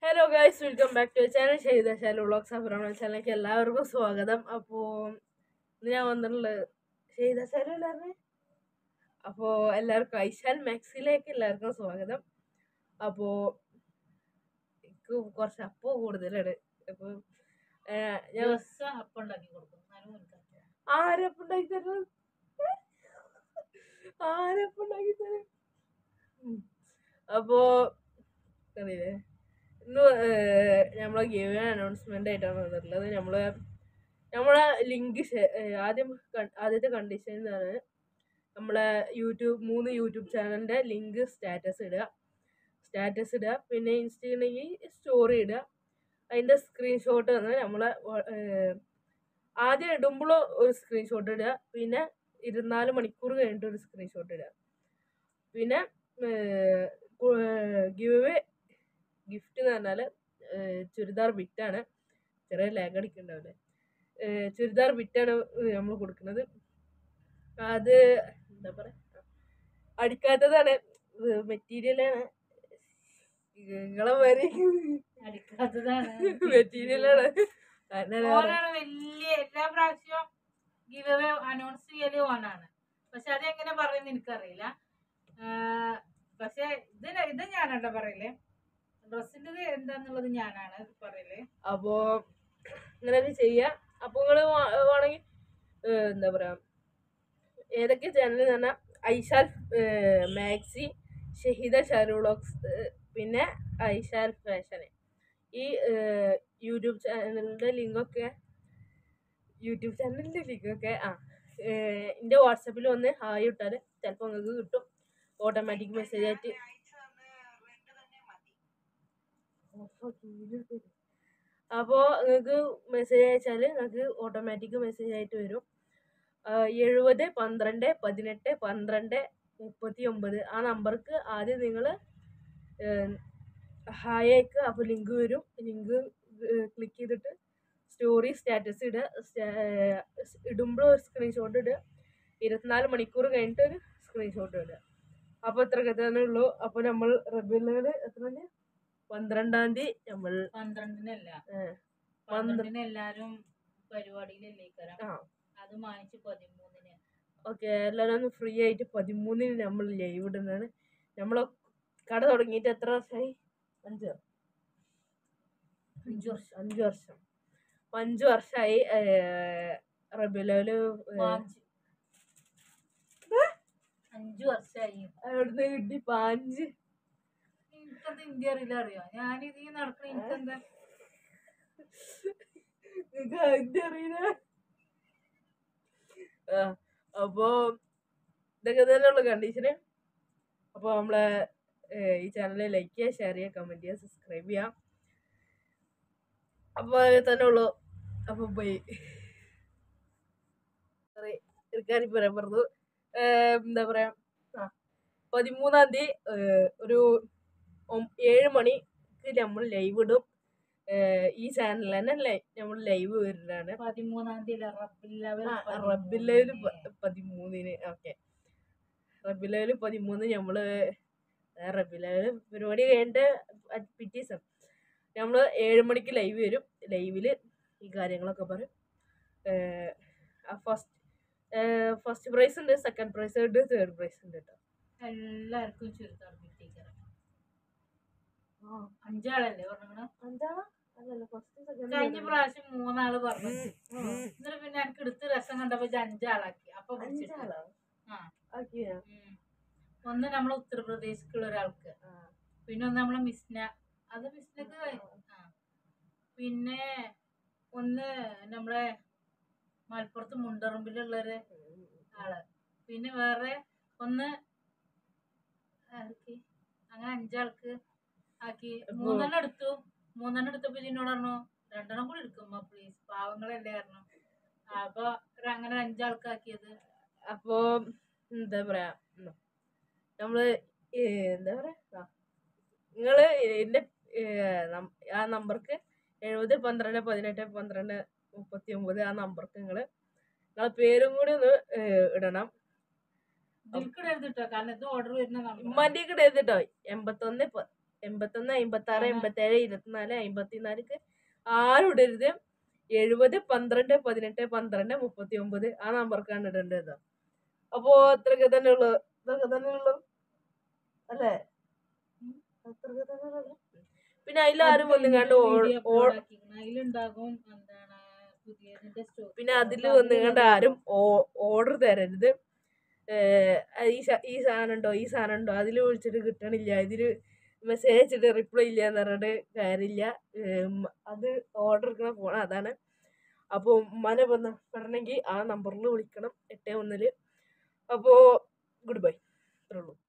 Hello guys welcome back to channel ഷെയ്ത Shalu vlogs അഫ്രാണ് ചാനലിലേക്ക് എല്ലാവർക്കും സ്വാഗതം അപ്പോൾ ഇന്ന് ഞാൻ വന്നിട്ടുള്ളത് ഷെയ്ത ശാലു എല്ലാവരും അപ്പോൾ എല്ലാവർക്കും ഐശാൽ മാക്സിലേക്ക് എല്ലാവർക്കും സ്വാഗതം അപ്പോൾ എനിക്ക് കുറച്ച് അപ്പോൾ കൂടുതലാണ് അപ്പോൾ ഞാൻ ദിവസം അപ്പം ഉണ്ടാക്കി കൊടുക്കും എന്നാലും എനിക്കറിയാം. ആരപ്പം ഉണ്ടാക്കി തരുന്നത് ആരപ്പം ഉണ്ടാക്കി തരും ഉം. അപ്പോ അറിയില്ലേ ഇന്ന് ഏർ, നമ്മളെ ഗിവ് അനൗൺസ്മെന്റ് ആയിട്ടാണ് വന്നിട്ടുള്ളത് നമ്മള് നമ്മളെ ലിങ്ക് ആദ്യം ക- ആദ്യത്തെ കണ്ടീഷൻ എന്താണ് നമ്മളെ യൂട്യൂബ് മൂന്ന് യൂട്യൂബ് ചാനലിന്റെ ലിങ്ക് സ്റ്റാറ്റസ് ഇടുക സ്റ്റാറ്റസ് ഇടുക പിന്നെ ഇൻസ്റ്റയിൽ സ്റ്റോറി ഇടുക അതിന്റെ സ്ക്രീൻഷോട്ട് തന്നെ നമ്മളെ വ- ഏർ, ആദ്യം ഇടുമ്പോൾ ഒരു സ്ക്രീൻഷോട്ട് ഇടുക പിന്നെ ഇരുപത്തിനാല് മണിക്കൂർ കഴിഞ്ഞിട്ട് ഒരു സ്ക്രീൻഷോട്ട് ഇടുക പിന്നെ ഗിവ് അവേ ഗിഫ്റ്റ് എന്ന് പറഞ്ഞാൽ ചുരിദാർ ബിറ്റാണ് ചെറിയ ലാഗ് അടിക്കുന്നുണ്ടാവില്ലേ ഏർ ചുരിദാർ ബിറ്റാണ് നമ്മൾ കൊടുക്കുന്നത് അത് എന്താ പറയുക അടിക്കാത്തതാണ് മെറ്റീരിയലാണ് നിങ്ങളെ വരെ അടിക്കാത്തതാണ് മെറ്റീരിയലാണ് അങ്ങനെ ഓനാണ് വലിയ എല്ലാ പ്രാവശ്യവും ഗിവ് അവേ അനൗൺസ് ചെയ്യല് ഓനാണ് പക്ഷെ അതെങ്ങനെ പറയുന്നത് എനിക്കറിയില്ല ആഹ് പക്ഷെ ഇത് ന- ഇത് ഞാനാട്ടോ പറയല് ഡ്രസ്സിന്റെ എന്താന്നുള്ളത് ഞാനാണ് പറയല് അപ്പോ ഇങ്ങനെയൊക്കെ ചെയ്യാം അപ്പൊ നിങ്ങള് വേണമെങ്കിൽ എന്താ പറയാ ഏതൊക്കെ ചാനൽ എന്ന് പറഞ്ഞാൽ ഐഷാൽ ഏർ, മാക്സി ഷഹീദ ഷാരുളോക്സ് പിന്നെ ഐഷാൽ ഫാഷൻ ഈ ഏർ, യൂട്യൂബ് ചാനലിന്റെ ലിങ്കൊക്കെ യൂട്യൂബ് ചാനലിന്റെ ലിങ്കൊക്കെ ആ ഏർ, എൻ്റെ വാട്സപ്പിൽ വന്ന് ഹായ് ഇട്ടാൽ ചിലപ്പോൾ നിങ്ങൾക്ക് കിട്ടും ഓട്ടോമാറ്റിക് മെസ്സേജ് ആയിട്ട് അപ്പോൾ നിങ്ങൾക്ക് മെസ്സേജ് അയച്ചാൽ നിങ്ങൾക്ക് ഓട്ടോമാറ്റിക് മെസ്സേജ് ആയിട്ട് വരും എഴുപത് പന്ത്രണ്ട് പതിനെട്ട് പന്ത്രണ്ട് മുപ്പത്തി ഒമ്പത് ആ നമ്പർക്ക് ആദ്യം നിങ്ങൾ ഹായ് അയക്കുക അപ്പോൾ ലിങ്ക് വരും ലിങ്ക് ക്ലിക്ക് ചെയ്തിട്ട് സ്റ്റോറി സ്റ്റാറ്റസ് ഇടുക ഇടുമ്പോൾ ഒരു സ്ക്രീൻഷോട്ട് ഇടുക ഇരുപത്തിനാല് മണിക്കൂർ കഴിഞ്ഞിട്ട് ഒരു സ്ക്രീൻഷോട്ട് ഇടുക അപ്പോൾ ഇത്രയൊക്കെ തന്നെ ഉള്ളൂ അപ്പോൾ നമ്മൾ റബിലകൾ എത്ര പന്ത്രണ്ടാം തീയതി നമ്മൾ പന്ത്രണ്ടിനല്ല ഏഹ്, പന്ത്രണ്ടിന് എല്ലാരും പരിപാടിയിലല്ലേ കയറാം ആ അത് മാനിച്ച് പതിമൂന്നിന് ഓക്കെ എല്ലാവരും ഒന്ന് ഫ്രീ ആയിട്ട് പതിമൂന്നിന് നമ്മൾ ലൈവ് ഇടുന്നതാണ് നമ്മൾ കട തുടങ്ങിയിട്ട് എത്ര വർഷമായി അഞ്ച് അഞ്ചു വർഷം അഞ്ച് വർഷം അപ്പൊ അഞ്ച് വർഷമായി റബിലോല് പാഞ്ച് അഞ്ചു വർഷമായി അവിടുന്ന് കിട്ടി പാഞ്ച് എനിക്കത് ഇന്ത്യ അറിയില്ല അറിയോ ഞാനിത് ഈ നടക്കണ എനിക്കെന്താ നിങ്ങക്ക് അതിന്റെ അറിയില്ല ആ അപ്പോ ഇതൊക്കെ തന്നെയുള്ള കണ്ടീഷന് അപ്പോൾ നമ്മളെ ഏർ, ഈ ചാനൽ ലൈക്ക് ചെയ്യുക ഷെയർ ചെയ്യുക കമൻറ്റ് ചെയ്യുക സബ്സ്ക്രൈബ് ചെയ്യുക അപ്പോൾ അതൊക്കെ തന്നെ ഉള്ളൂ അപ്പോൾ പോയി സോറി ഇരിക്കാനിപ്പോൾ പറയാൻ പറഞ്ഞു ഏർ, എന്താ പറയാ ആ പതിമൂന്നാം തീയതി ഏർ, ഒരു ഒം- ഏഴ് മണിക്ക് നമ്മൾ ലൈവ് ഇടും ഏർ, ഈ ചാനലിൽ തന്നെ ലൈ- നമ്മൾ ലൈവ് വരുന്നതാണ് പതിമൂന്നാം തീയതി റബ്ബില്ലവൽ റബിലയില് പതിമൂന്നിന് ഓക്കെ റബിലയില് പതിമൂന്ന് നമ്മള് റബിലയില് പരിപാടി കഴിഞ്ഞിട്ട് അ- പിറ്റേ ദിവസം നമ്മള് ഏഴ് മണിക്ക് ലൈവ് വരും ലൈവില് ഈ കാര്യങ്ങളൊക്കെ പറയും ഫസ്റ്റ് ഫസ്റ്റ് പ്രൈസ് ഉണ്ട് സെക്കൻഡ് പ്രൈസ് ഉണ്ട് തേർഡ് പ്രൈസ് ഉണ്ട് കേട്ടോ എല്ലാവർക്കും ചുരുക്കം കിട്ടിയേക്കാരം അഞ്ചാളല്ലേ പറഞ്ഞത് അഞ്ചാളാ അല്ലല്ല ഫസ്റ്റ് കഴിഞ്ഞ സെക്കൻഡ് പ്രാവശ്യം മൂന്നാള് പറഞ്ഞു എന്നിട്ട് പിന്നെ എനിക്ക് എടുത്ത് രസം കണ്ടപ്പോ ഇത് അഞ്ചാളാക്കി അപ്പൊ വിളിച്ചിട്ട്. അഞ്ചാളോ ആ ഓക്കെയാ ഉം. ഒന്ന് നമ്മളെ ഉത്തർപ്രദേശിലുള്ള ഒരാൾക്ക് പിന്നെ ഒന്ന് നമ്മളെ മിസ്ന അത് മിസ്നക്ക് ആ പിന്നെ ഒന്ന് നമ്മളെ മലപ്പുറത്ത് മുണ്ടറമ്പിലുള്ളൊരു ആള് പിന്നെ വേറെ ഒന്ന് ആർക്ക്? അങ്ങനെ അഞ്ചാൾക്ക് ആക്കി അപ്പൊ- മൂന്നെണ്ണം എടുത്തു മൂന്നെണ്ണം എടുത്തപ്പോ എന്നോട് പറഞ്ഞു രണ്ടെണ്ണം കൂടി എടുക്കുമ്പോ പ്ലീസ് പാവങ്ങളല്ലേ കാരണം അപ്പൊ ഒരു അങ്ങനെ അഞ്ചാൾക്കാക്കിയത് അപ്പോ എന്താ പറയാ ഉം. നമ്മള് ഏ, എന്താ പറയാ ആ. നിങ്ങള് എന്റെ ഏ, നം- ആ നമ്പർക്ക് എഴുപത് പന്ത്രണ്ട് പതിനെട്ട് പന്ത്രണ്ട് മുപ്പത്തി ഒമ്പത് ആ നമ്പർക്ക് നിങ്ങള് നിങ്ങളെ പേരും കൂടി ഒന്ന് ഏ, ഇടണം ഇതിൽക്കിടരുത് കേട്ടോ കാരണം ഇത് ഓർഡർ വരുന്ന number ആണ്. ഉമ്മാന്റെ കൂടെ എഴുതിട്ടോ എൺപത്തൊന്ന് പ- എൺപത്തൊന്ന് അമ്പത്തി ആറ് ആ. എൺപത്തേഴ് ഇരുപത്തിനാല് അമ്പത്തിനാലിക്ക് ആരും ഇടരുത് എഴുപത് പന്ത്രണ്ട് പതിനെട്ട് പന്ത്രണ്ട് മുപ്പത്തി ഒമ്പത് ആ നമ്പർക്കാണ് ഇടേണ്ടത് അപ്പോ അത്രയൊക്കെ തന്നെ ഉള്ളു ഇതൊക്കെ തന്നെ ഉള്ളു അല്ലേ അത്രയൊക്കെ തന്നെ ഉള്ളു പിന്നെ അതിലാരും വന്നുകാണ്ട് ഓ- ഓ- അതിലുണ്ടാകും എന്താണ് പുതിയതിന്റെ സ്റ്റോക്ക് പിന്നെ അതിൽ വന്നുകൊണ്ട് ആരും ഓർഡർ തരരുത് ഏഹ് ഈ സ- ഈ സാധനം ഉണ്ടോ ഈ സാധനം ഉണ്ടോ അതിൽ വിളിച്ചിട്ട് കിട്ടണില്ല ഇതിൽ മെസ്സേജ് അയച്ചിട്ട് റിപ്ലൈ ഇല്ല എന്ന് പറഞ്ഞിട്ട് കാര്യമില്ല ഏം, അത് ഓർഡർ എടുക്കുന്ന ഫോൺ അതാണ് അപ്പോൾ ഉമ്മാനെ വന്ന് പെടണമെങ്കിൽ ആ നമ്പറിൽ വിളിക്കണം എട്ട് ഒന്നിൽ അപ്പോൾ ഗുഡ് ബൈ അത്രേ ഉള്ളൂ